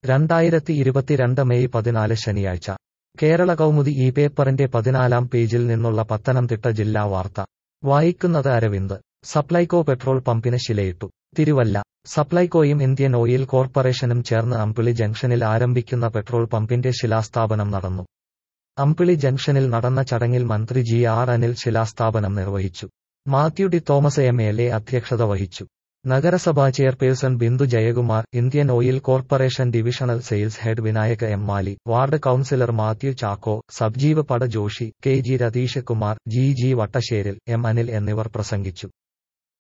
രണ്ടായിരത്തി ഇരുപത്തിരണ്ട് മെയ് പതിനാല് ശനിയാഴ്ച കേരള കൗമുദി ഈ പേപ്പറിന്റെ പതിനാലാം പേജിൽ നിന്നുള്ള പത്തനംതിട്ട ജില്ലാ വാർത്ത വായിക്കുന്നത് അരവിന്ദ് സപ്ലൈകോ പെട്രോൾ പമ്പിന് ശിലയിട്ടു തിരുവല്ല സപ്ലൈകോയും ഇന്ത്യൻ ഓയിൽ കോർപ്പറേഷനും ചേർന്ന് അമ്പിളി ജംഗ്ഷനിൽ ആരംഭിക്കുന്ന പെട്രോൾ പമ്പിന്റെ ശിലാസ്ഥാപനം നടന്നു അമ്പിളി ജംഗ്ഷനിൽ നടന്ന ചടങ്ങിൽ മന്ത്രി ജി ആർ അനിൽ ശിലാസ്ഥാപനം നിർവഹിച്ചു Mathew T Thomas M L A അധ്യക്ഷത വഹിച്ചു നഗരസഭാ chairperson Bindu Jayakumar Indian oil corporation divisional sales head Vinayak M Mali ward councillor Mathew Chacko സബ്ജീവ് പട Joshi K G Ratheesh Kumar G G Vattasseril M Anil എന്നിവർ പ്രസംഗിച്ചു